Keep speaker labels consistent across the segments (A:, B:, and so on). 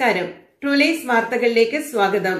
A: നമസ്കാരം ട്രൂലൈസ് വാർത്തകളിലേക്ക് സ്വാഗതം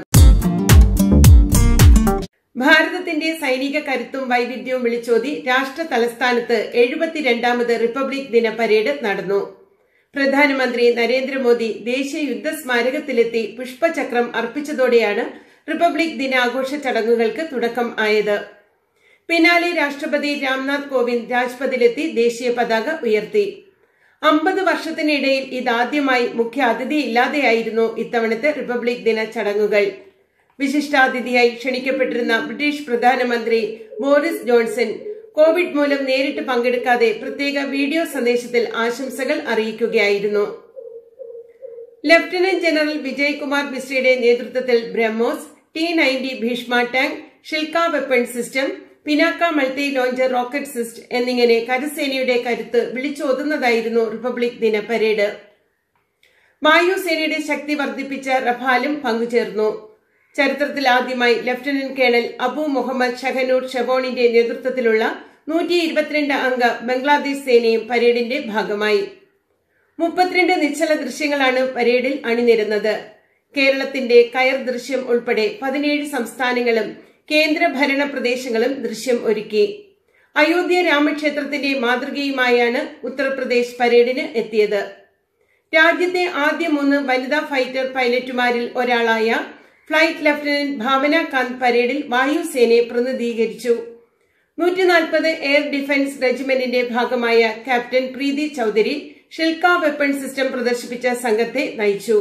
A: ഭാരതത്തിന്റെ സൈനിക കരുത്തും വൈവിധ്യവും വിളിച്ചോതി രാഷ്ട്ര തലസ്ഥാനത്ത് എഴുപത്തിരണ്ടാമത് റിപ്പബ്ലിക് ദിന പരേഡ് നടന്നു പ്രധാനമന്ത്രി നരേന്ദ്രമോദി ദേശീയ യുദ്ധ സ്മാരകത്തിലെത്തി പുഷ്പചക്രം അർപ്പിച്ചതോടെയാണ് റിപ്പബ്ലിക് ദിനാഘോഷ ചടങ്ങുകൾക്ക് തുടക്കം ആയത് പിന്നാലെ രാഷ്ട്രപതി രാംനാഥ് കോവിന്ദ് രാജ്പഥിലെത്തി ദേശീയ പതാക ഉയർത്തി അമ്പത് വർഷത്തിനിടയിൽ ഇതാദ്യമായി മുഖ്യ അതിഥിയില്ലാതെയായിരുന്നു ഇത്തവണത്തെ റിപ്പബ്ലിക് ദിന ചടങ്ങുകൾ വിശിഷ്ടാതിഥിയായി ക്ഷണിക്കപ്പെട്ടിരുന്ന ബ്രിട്ടീഷ് പ്രധാനമന്ത്രി ബോറിസ് ജോൺസൺ കോവിഡ് മൂലം നേരിട്ട് പങ്കെടുക്കാതെ പ്രത്യേക വീഡിയോ സന്ദേശത്തിൽ ആശംസകൾ അറിയിക്കുകയായിരുന്നു ലഫ്റ്റനന്റ് ജനറൽ വിജയ് കുമാർ മിശ്രയുടെ നേതൃത്വത്തിൽ BrahMos T ninety Bhishma tank Shilka weapon system Pinaka multi launcher rocket system എന്നിങ്ങനെ കരസേനയുടെ കരുത്ത് വിളിച്ചോതുന്നതായിരുന്നു റിപ്പബ്ലിക് ദിന പരേഡ് വായുസേനയുടെ ശക്തി വർദ്ധിപ്പിച്ച റഫാലും പങ്കുചേർന്നു ചരിത്രത്തിൽ ആദ്യമായി ലഫ്റ്റനന്റ് കേണൽ അബു മുഹമ്മദ് ഷഹനൂർ ഷബോണിന്റെ നേതൃത്വത്തിലുള്ള നൂറ്റി ഇരുപത്തിരണ്ട് അംഗ ബംഗ്ലാദേശ് സേനയും പരേഡിന്റെ ഭാഗമായി മുപ്പത്തിരണ്ട് നിശ്ചല ദൃശ്യങ്ങളാണ് പരേഡിൽ അണിനിരുന്നത് കേരളത്തിന്റെ കയർ ദൃശ്യം ഉൾപ്പെടെ പതിനേഴ് സംസ്ഥാനങ്ങളും കേന്ദ്രഭരണ പ്രദേശങ്ങളും ദൃശ്യം ഒരുക്കി അയോധ്യ രാമക്ഷേത്രത്തിന്റെ മാതൃകയുമായാണ് ഉത്തർപ്രദേശ് പരേഡിന് എത്തിയത് രാജ്യത്തെ ആദ്യ മൂന്ന് വനിതാ ഫൈറ്റർ പൈലറ്റുമാരിൽ ഒരാളായ ഫ്ലൈറ്റ് ലഫ്റ്റനന്റ് ഭാവന കാന്ത് പരേഡിൽ വായുസേനയെ പ്രതിനിധീകരിച്ചു നൂറ്റി നാൽപ്പത് എയർ ഡിഫൻസ് റെജിമെന്റിന്റെ ഭാഗമായ captain Preeti Chaudhary Shilka weapon system പ്രദർശിപ്പിച്ച സംഘത്തെ നയിച്ചു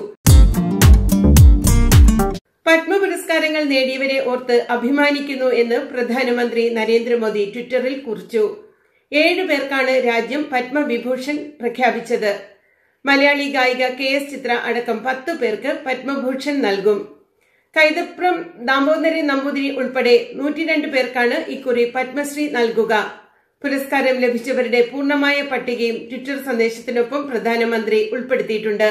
A: പത്മ പുരസ്കാരങ്ങൾ നേടിയവരെ ഓർത്ത് അഭിമാനിക്കുന്നു എന്ന് പ്രധാനമന്ത്രി നരേന്ദ്രമോദി ട്വിറ്ററിൽ കുറിച്ചു ഏഴു പേർക്കാണ് രാജ്യം പത്മവിഭൂഷൺ പ്രഖ്യാപിച്ചത് മലയാളി ഗായിക കെ എസ് ചിത്ര അടക്കം പത്തു പേർക്ക് പത്മഭൂഷൺ നൽകും കൈതപ്രം ദാമോദരൻ നമ്പൂതിരി ഉൾപ്പെടെ നൂറ്റിരണ്ട് പേർക്കാണ് ഇക്കുറി പത്മശ്രീ നൽകുക പുരസ്കാരം ലഭിച്ചവരുടെ പൂർണ്ണമായ പട്ടികയും ട്വിറ്റർ സന്ദേശത്തിനൊപ്പം പ്രധാനമന്ത്രി ഉൾപ്പെടുത്തിയിട്ടുണ്ട്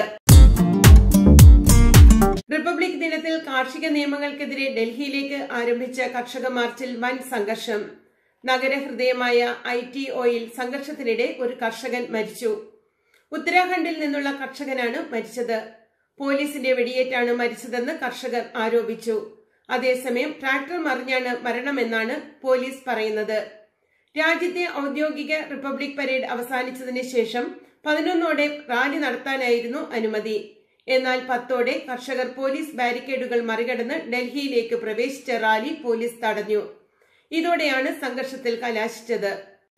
A: റിപ്പബ്ലിക് ദിനത്തിൽ കാർഷിക നിയമങ്ങൾക്കെതിരെ ഡൽഹിയിലേക്ക് ആരംഭിച്ച കർഷക മാർച്ചിൽ വൻ സംഘർഷം നഗരഹൃദയമായ ഐ ടി ഒയിൽ സംഘർഷത്തിനിടെ ഒരു കർഷകൻ മരിച്ചു ഉത്തരാഖണ്ഡിൽ നിന്നുള്ള കർഷകനാണ് മരിച്ചത് പോലീസിന്റെ വെടിയേറ്റാണ് മരിച്ചതെന്ന് കർഷകർ ആരോപിച്ചു അതേസമയം ട്രാക്ടർ മറിഞ്ഞാണ് മരണമെന്നാണ് പോലീസ് പറയുന്നത് രാജ്യത്തെ ഔദ്യോഗിക റിപ്പബ്ലിക് പരേഡ് അവസാനിച്ചതിന് ശേഷം പതിനൊന്നോടെ റാലി നടത്താനായിരുന്നു അനുമതി എന്നാൽ പത്തോടെ കർഷകർ പോലീസ് ബാരിക്കേഡുകൾ മറികടന്ന് ഡൽഹിയിലേക്ക് പ്രവേശിച്ച റാലി പോലീസ് തടഞ്ഞു ഇതോടെയാണ് സംഘർഷത്തിൽ കലാശിച്ചത്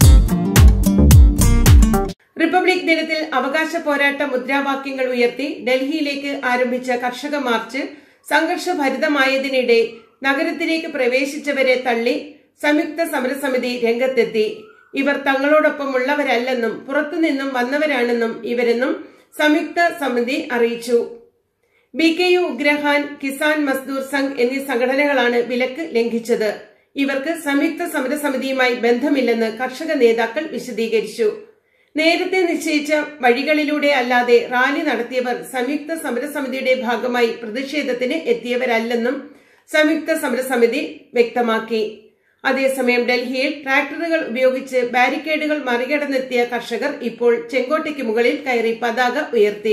A: റിപ്പബ്ലിക് ദിനത്തിൽ അവകാശ പോരാട്ട മുദ്രാവാക്യങ്ങൾ ഉയർത്തി ഡൽഹിയിലേക്ക് ആരംഭിച്ച കർഷക മാർച്ച് സംഘർഷഭരിതമായതിനിടെ നഗരത്തിലേക്ക് പ്രവേശിച്ചവരെ തള്ളി സംയുക്ത സമരസമിതി രംഗത്തെത്തി ഇവർ തങ്ങളോടൊപ്പമുള്ളവരല്ലെന്നും പുറത്തുനിന്നും വന്നവരാണെന്നും ഇവരെന്നും സംയുക്ത സമിതി അറിയിച്ചു B K U Ugrahan Kisan Mazdoor Sangh എന്നീ സംഘടനകളാണ് വിലക്ക് ലംഘിച്ചത് ഇവർക്ക് സംയുക്ത സമരസമിതിയുമായി ബന്ധമില്ലെന്ന് കർഷക നേതാക്കൾ വിശദീകരിച്ചു നേരത്തെ നിശ്ചയിച്ച വഴികളിലൂടെ അല്ലാതെ റാലി നടത്തിയവർ സംയുക്ത സമരസമിതിയുടെ ഭാഗമായി പ്രതിഷേധത്തിന് എത്തിയവരല്ലെന്നും സംയുക്ത സമരസമിതി വ്യക്തമാക്കി അതേസമയം ഡൽഹിയിൽ ട്രാക്ടറുകൾ ഉപയോഗിച്ച് ബാരിക്കേഡുകൾ മറികടന്നെത്തിയ കർഷകർ ഇപ്പോൾ ചെങ്കോട്ടയ്ക്ക് മുകളിൽ കയറി പതാക ഉയർത്തി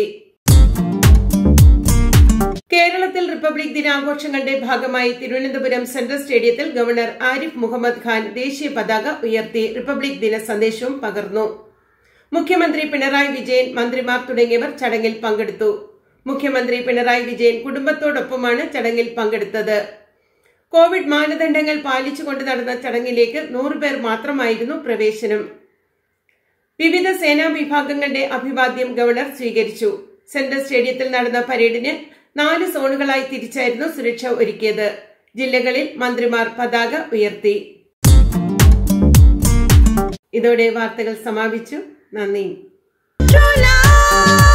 A: കേരളത്തിൽ റിപ്പബ്ലിക് ദിനാഘോഷങ്ങളുടെ ഭാഗമായി തിരുവനന്തപുരം സെൻട്രൽ സ്റ്റേഡിയത്തിൽ ഗവർണർ ആരിഫ് മുഹമ്മദ് ഖാൻ ദേശീയ പതാക ഉയർത്തി റിപ്പബ്ലിക് ദിന സന്ദേശവും പകർന്നു മുഖ്യമന്ത്രി പിണറായി വിജയൻ മന്ത്രിമാർ തുടങ്ങിയവർ ചടങ്ങിൽ പങ്കെടുത്തു മുഖ്യമന്ത്രി പിണറായി വിജയൻ കുടുംബത്തോടൊപ്പമാണ് ചടങ്ങിൽ പങ്കെടുത്തത് കോവിഡ് മാനദണ്ഡങ്ങൾ പാലിച്ചുകൊണ്ട് നടന്ന ചടങ്ങിലേക്ക് നൂറുപേർ മാത്രമായിരുന്നു പ്രവേശനം വിവിധ സേനാ വിഭാഗങ്ങളുടെ അഭിവാദ്യം ഗവർണർ സ്വീകരിച്ചു സെൻട്രൽ സ്റ്റേഡിയത്തിൽ നടന്ന പരേഡിന് നാല് സോണുകളായി തിരിച്ചായിരുന്നു സുരക്ഷ ഒരുക്കിയത് ജില്ലകളിൽ മന്ത്രിമാർ പതാക ഉയർത്തി ഇതോടെ വാർത്തകൾ സമാപിച്ചു നന്ദി